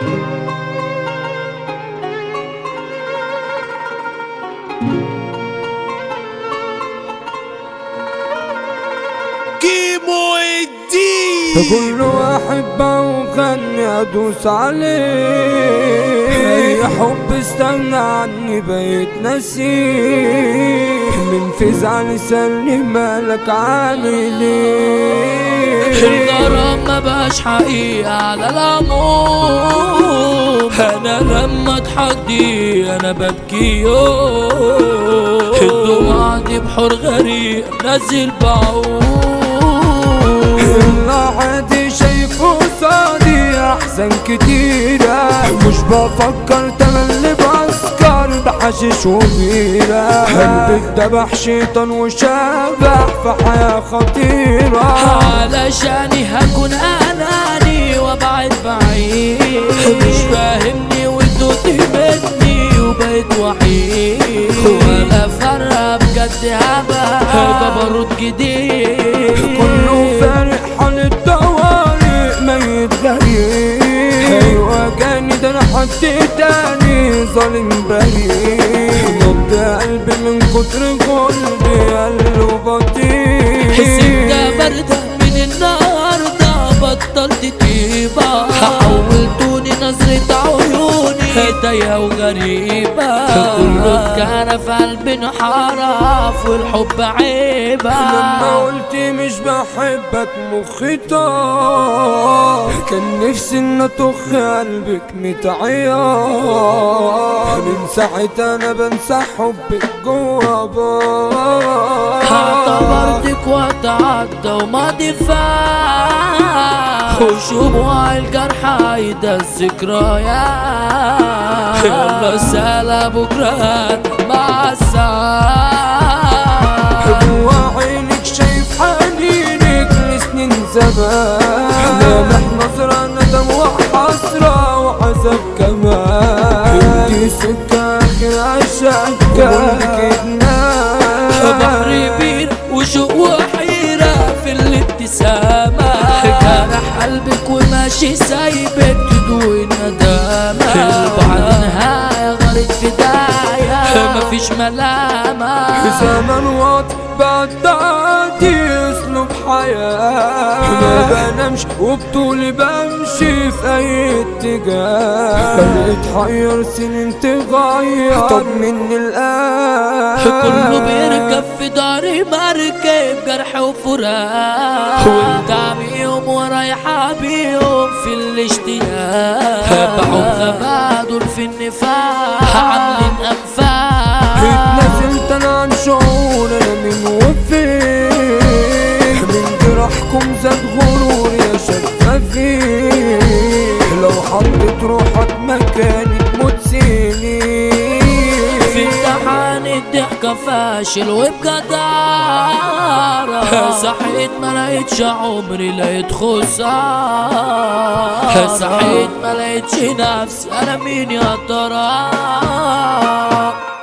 كيمو الدين كل واحد وغني ادوس عليه اي حب استنى عني بقيت نسيه من فزع لساني مالك عامل ايه الغرام ما بقاش حقيقة على العموم انا لما اضحك دي انا ببكي يوم الدموع دي بحور غريق نازل بعوم العادي شايفه قصادي احسن كتيرة مش بفكر تملي بسكر بحشيش وبيرة قلبي اتذبح شيطان وشبح في حياة خطيرة علشاني هكون اناني وابعد بعيد مش فاهمني وانتوا مني وبقيت وحيد ولا فرق بجد هبه جبروت جديد كله فارق حال الطوارئ ميت غريب ايوه جاني ده انا حد تاني ظالم بريء نبض قلبي من كتر قلبي قلبه بطيء السكة باردة من النهاردة بطلت طيبة حولتوني نظرة عيوني هدايا وغريبة كله كان في قلبي انحرف والحب عيبة لما قلت مش بحبك مخي طار كان نفسي ان اطخ قلبك متعيار من ساعتها انا بنسى حبك جوا بار اعتبرتك وقت عدى وماضي فات وشموع الجرح عايدة الذكريات يلا سلام بكرة مع الساعة جوا عينك شايف حنينك لسنين زمان مالح نظرة ندم وحسرة وعذاب كمان انتي سكة اخر عشاقة بحر بير وشوق وحيرة في الابتسامة جرح قلبك وماشي سايبك تدوي الندامة البعد نهاية غارت في داية مفيش ملامة زمن وقت بعد بعدي اسلوب حياة ما بنامش وبطولي بمشي في اي اتجاه اتحير سنين تغير طب مني الآن كله بيركب في داري مركب جرح وفراق وانت بيهم ورايحة بيهم في الاشتياق باعوا غبادول في النفاق عاملين انفاق اتنازلت انا عن شعور انا مين وفين من جرحكم زاد غرور يا شفافين لو حطيت روحك مكاني تموت سنين في امتحان الضحكة فاشل وبجدارة صحيت ما لقيتش عمري لقيت خسارة صحيت ما لقيتش نفسي انا مين يا ترى